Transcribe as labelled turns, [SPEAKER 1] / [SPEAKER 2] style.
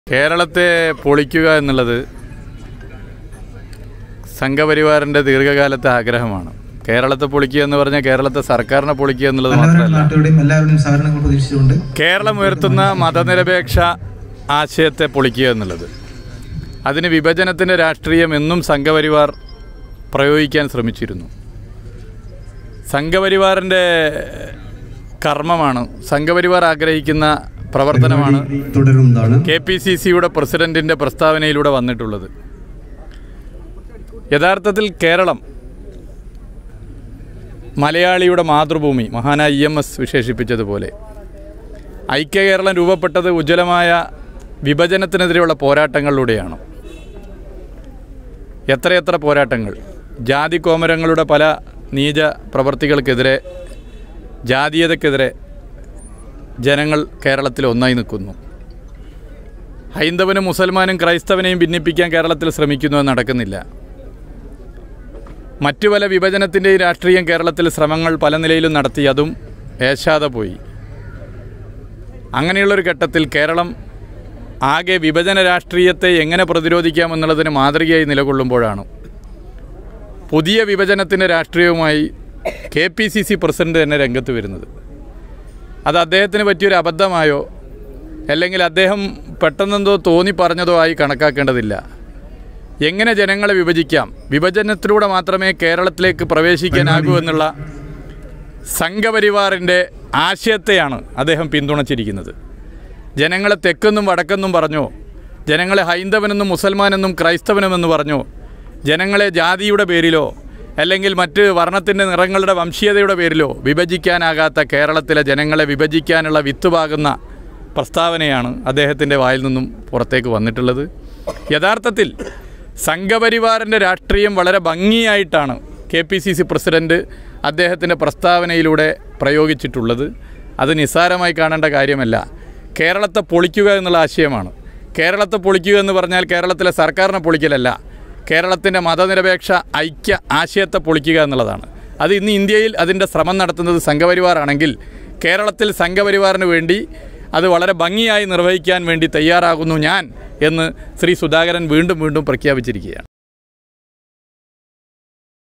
[SPEAKER 1] കേരളത്തെ പൊളിക്കുക എന്നുള്ളത് സംഘപരിവാറിൻ്റെ ദീർഘകാലത്തെ ആഗ്രഹമാണ് കേരളത്തെ പൊളിക്കുക എന്ന് പറഞ്ഞാൽ കേരളത്തെ സർക്കാരിനെ പൊളിക്കുക എന്നുള്ളത്
[SPEAKER 2] എല്ലാവരും
[SPEAKER 1] മാത്രമല്ല
[SPEAKER 2] നാട്ടുകാരുടെയും എല്ലാവരുടെയും സഹകരണങ്ങൾ പ്രതീക്ഷിച്ചുകൊണ്ട്
[SPEAKER 1] കേരളം ഉയർത്തുന്ന മതനിരപേക്ഷ ആശയത്തെ പൊളിക്കുക എന്നുള്ളത് അതിന് വിഭജനത്തിൻ്റെ രാഷ്ട്രീയം എന്നും സംഘപരിവാർ പ്രയോഗിക്കാൻ ശ്രമിച്ചിരുന്നു സംഘപരിവാറിൻ്റെ കർമ്മമാണ് സംഘപരിവാർ ആഗ്രഹിക്കുന്ന പ്രവർത്തനമാണ്
[SPEAKER 2] തുടരുന്നതാണ്
[SPEAKER 1] കെ പി സി സിയുടെ പ്രസിഡന്റിൻ്റെ പ്രസ്താവനയിലൂടെ വന്നിട്ടുള്ളത് യഥാർത്ഥത്തിൽ കേരളം മലയാളിയുടെ മാതൃഭൂമി മഹാനായ ഇ എം എസ് വിശേഷിപ്പിച്ചതുപോലെ ഐക്യ കേരളം രൂപപ്പെട്ടത് ഉജ്ജ്വലമായ വിഭജനത്തിനെതിരെയുള്ള പോരാട്ടങ്ങളിലൂടെയാണ് എത്രയെത്ര പോരാട്ടങ്ങൾ ജാതി കോമരങ്ങളുടെ പല നീച പ്രവർത്തികൾക്കെതിരെ ജാതീയതക്കെതിരെ ജനങ്ങൾ കേരളത്തിൽ ഒന്നായി നിൽക്കുന്നു ഹൈന്ദവനും മുസൽമാനും ക്രൈസ്തവനെയും ഭിന്നിപ്പിക്കാൻ കേരളത്തിൽ ശ്രമിക്കുന്നു അത് നടക്കുന്നില്ല മറ്റു പല വിഭജനത്തിൻ്റെയും രാഷ്ട്രീയം കേരളത്തിൽ ശ്രമങ്ങൾ പല നിലയിലും നടത്തി അതും ഏശാതെ പോയി അങ്ങനെയുള്ളൊരു ഘട്ടത്തിൽ കേരളം ആകെ വിഭജന രാഷ്ട്രീയത്തെ എങ്ങനെ പ്രതിരോധിക്കാമെന്നുള്ളതിന് മാതൃകയായി നിലകൊള്ളുമ്പോഴാണ് പുതിയ വിഭജനത്തിൻ്റെ രാഷ്ട്രീയവുമായി K P C C president തന്നെ രംഗത്ത് വരുന്നത് അത് അദ്ദേഹത്തിന് പറ്റിയൊരു അബദ്ധമായോ അല്ലെങ്കിൽ അദ്ദേഹം പെട്ടെന്നെന്തോ തോന്നി പറഞ്ഞതോ ആയി കണക്കാക്കേണ്ടതില്ല എങ്ങനെ ജനങ്ങളെ വിഭജിക്കാം വിഭജനത്തിലൂടെ മാത്രമേ കേരളത്തിലേക്ക് പ്രവേശിക്കാനാകൂ എന്നുള്ള സംഘപരിവാറിൻ്റെ ആശയത്തെയാണ് അദ്ദേഹം പിന്തുണച്ചിരിക്കുന്നത് ജനങ്ങളെ തെക്കെന്നും വടക്കെന്നും പറഞ്ഞോ ജനങ്ങളെ ഹൈന്ദവനെന്നും മുസൽമാനെന്നും ക്രൈസ്തവനെന്നും പറഞ്ഞോ ജനങ്ങളെ ജാതിയുടെ പേരിലോ അല്ലെങ്കിൽ മറ്റ് വർണ്ണത്തിൻ്റെ നിറങ്ങളുടെ വംശീയതയുടെ പേരിലോ വിഭജിക്കാനാകാത്ത കേരളത്തിലെ ജനങ്ങളെ വിഭജിക്കാനുള്ള വിത്ത് പാകുന്ന പ്രസ്താവനയാണ് അദ്ദേഹത്തിൻ്റെ വായിൽ നിന്നും പുറത്തേക്ക് വന്നിട്ടുള്ളത് യഥാർത്ഥത്തിൽ സംഘപരിവാറിൻ്റെ രാഷ്ട്രീയം വളരെ ഭംഗിയായിട്ടാണ് K P C C president അദ്ദേഹത്തിൻ്റെ പ്രസ്താവനയിലൂടെ പ്രയോഗിച്ചിട്ടുള്ളത് അത് നിസ്സാരമായി കാണേണ്ട കാര്യമല്ല കേരളത്തെ പൊളിക്കുക എന്നുള്ള ആശയമാണ് കേരളത്തെ പൊളിക്കുക എന്ന് പറഞ്ഞാൽ കേരളത്തിലെ സർക്കാരിനെ പൊളിക്കലല്ല കേരളത്തിൻ്റെ മതനിരപേക്ഷ ഐക്യ ആശയത്തെ പൊളിക്കുക എന്നുള്ളതാണ് അത് ഇന്ന് ഇന്ത്യയിൽ അതിൻ്റെ ശ്രമം നടത്തുന്നത് സംഘപരിവാറാണെങ്കിൽ കേരളത്തിൽ സംഘപരിവാറിന് വേണ്ടി അത് വളരെ ഭംഗിയായി നിർവഹിക്കാൻ വേണ്ടി തയ്യാറാകുന്നു ഞാൻ എന്ന് ശ്രീ സുധാകരൻ വീണ്ടും വീണ്ടും പ്രഖ്യാപിച്ചിരിക്കുകയാണ്